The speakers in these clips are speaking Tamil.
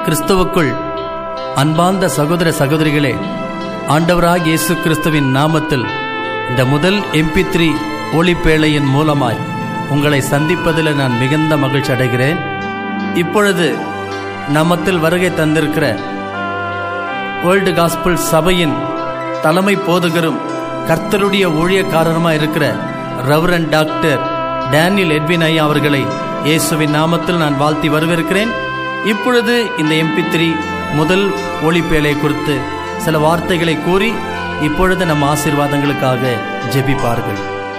கிறிஸ்துவுக்குள் அன்பார்ந்த சகோதர சகோதரிகளே ஆண்டவராக இயேசு கிறிஸ்துவின் நாமத்தில் இந்த முதல் எம்பி த்ரீ ஒளிப்பேழையின் மூலமாய் உங்களை சந்திப்பதில் நான் மிகுந்த மகிழ்ச்சி அடைகிறேன் இப்பொழுது நம்மத்தில் வருகை தந்திருக்கிற வேர்ல்டு காஸ்பிள் சபையின் தலைமை போதகரும் கர்த்தருடைய ஊழியக்காரருமாக இருக்கிற ரெவரன் டாக்டர் டேனியல் எட்வின் ஐயா அவர்களை இயேசுவின் நாமத்தில் நான் வாழ்த்தி வரவேற்கிறேன் இப்பொழுது இந்த எம்பி த்ரீ முதல் ஒளிப்பேழை குறித்து சில வார்த்தைகளை கூறி இப்பொழுது நம் ஆசீர்வாதங்களுக்காக ஜெபிப்பார்கள்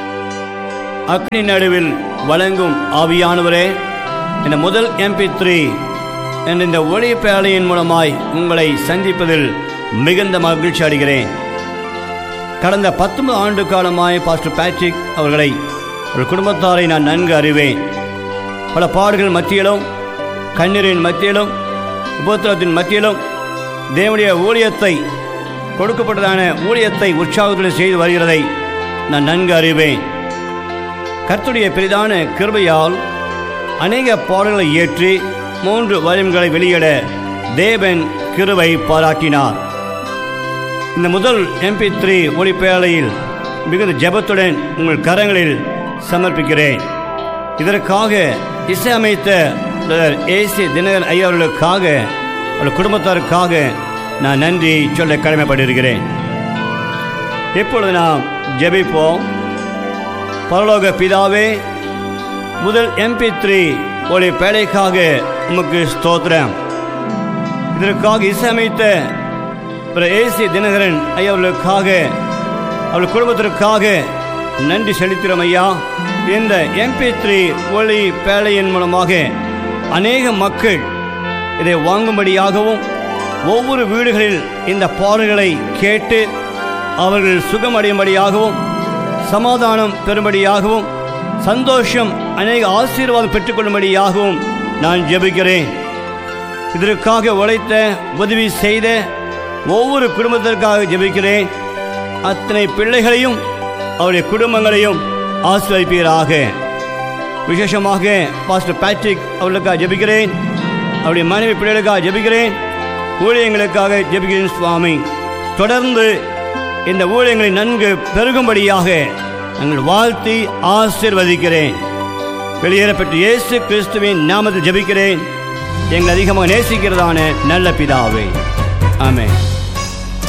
அக்னி நடுவில் வழங்கும் ஆவியானவரே இந்த முதல் எம்பி த்ரீ என்ற இந்த ஒளி பேழையின் மூலமாய் உங்களை சந்திப்பதில் மிகுந்த மகிழ்ச்சி அடைகிறேன் கடந்த பத்தொன்பது ஆண்டு காலமாய் பாஸ்டர் பேட்ரிக் அவர்களை ஒரு குடும்பத்தாரை நான் நன்கு அறிவேன் பல பாடுகள் மத்தியிலும் கண்ணீரின் மத்தியிலும் உபத்திரத்தின் மத்தியிலும் தேவனுடைய ஊழியத்தை கொடுக்கப்பட்டதான ஊழியத்தை உற்சாகத்துடன் செய்து வருகிறதை நான் நன்கு அறிவேன் கர்த்துடைய பெரிதான கிருபையால் அநேக பாடல்களை ஏற்றி மூன்று வயம்களை வெளியிட தேவன் கிருபை பாராட்டினார் இந்த முதல் எம்பி த்ரீ ஒளிப்பேழையில் மிகுந்த ஜெபத்துடன் உங்கள் கரங்களில் சமர்ப்பிக்கிறேன் இதற்காக இசையமைத்த பிரதர் ஏசி தினகரன் ஐயா அவர்களுக்காக அவர்கள் குடும்பத்தாருக்காக நான் நன்றி சொல்ல கடமைப்பட்டிருக்கிறேன் இப்பொழுது நாம் ஜெபிப்போம் பரலோக பிதாவே முதல் எம்பி த்ரீ ஒளி பேழைக்காக உமக்கு ஸ்தோத்திரம் இதற்காக இசையமைத்த பிற ஏசி தினகரன் ஐயா அவர்களுக்காக அவள் குடும்பத்திற்காக நன்றி செலுத்துகிறோம் ஐயா இந்த எம்பி த்ரீ ஒளி பேழையின் மூலமாக அநேக மக்கள் இதை வாங்கும்படியாகவும் ஒவ்வொரு வீடுகளில் இந்த பாடல்களை கேட்டு அவர்கள் சுகமடையும்படியாகவும் சமாதானம் பெறும்படியாகவும் சந்தோஷம் அநேக ஆசீர்வாதம் பெற்றுக்கொள்ளும்படியாகவும் நான் ஜெபிக்கிறேன் இதற்காக உழைத்த உதவி செய்த ஒவ்வொரு குடும்பத்திற்காக ஜெபிக்கிறேன் அத்தனை பிள்ளைகளையும் அவருடைய குடும்பங்களையும் ஆசிர்வதிப்பீராக விசேஷமாக பாஸ்டர் பேட்ரிக் அவர்களுக்காக ஜெபிக்கிறேன் அவருடைய மனைவி பிள்ளைகளுக்காக ஜெபிக்கிறேன் ஊழியங்களுக்காக ஜெபிக்கிறேன் சுவாமி தொடர்ந்து இந்த ஊழியங்களை நன்கு பெருகும்படியாக நாங்கள் வாழ்த்தி ஆசிர்வதிக்கிறேன் வெளியேறப்பட்ட இயேசு கிறிஸ்துவின் நாமத்தில் ஜெபிக்கிறேன் எங்களை அதிகமாக நேசிக்கிறதான நல்ல பிதாவே ஆமென்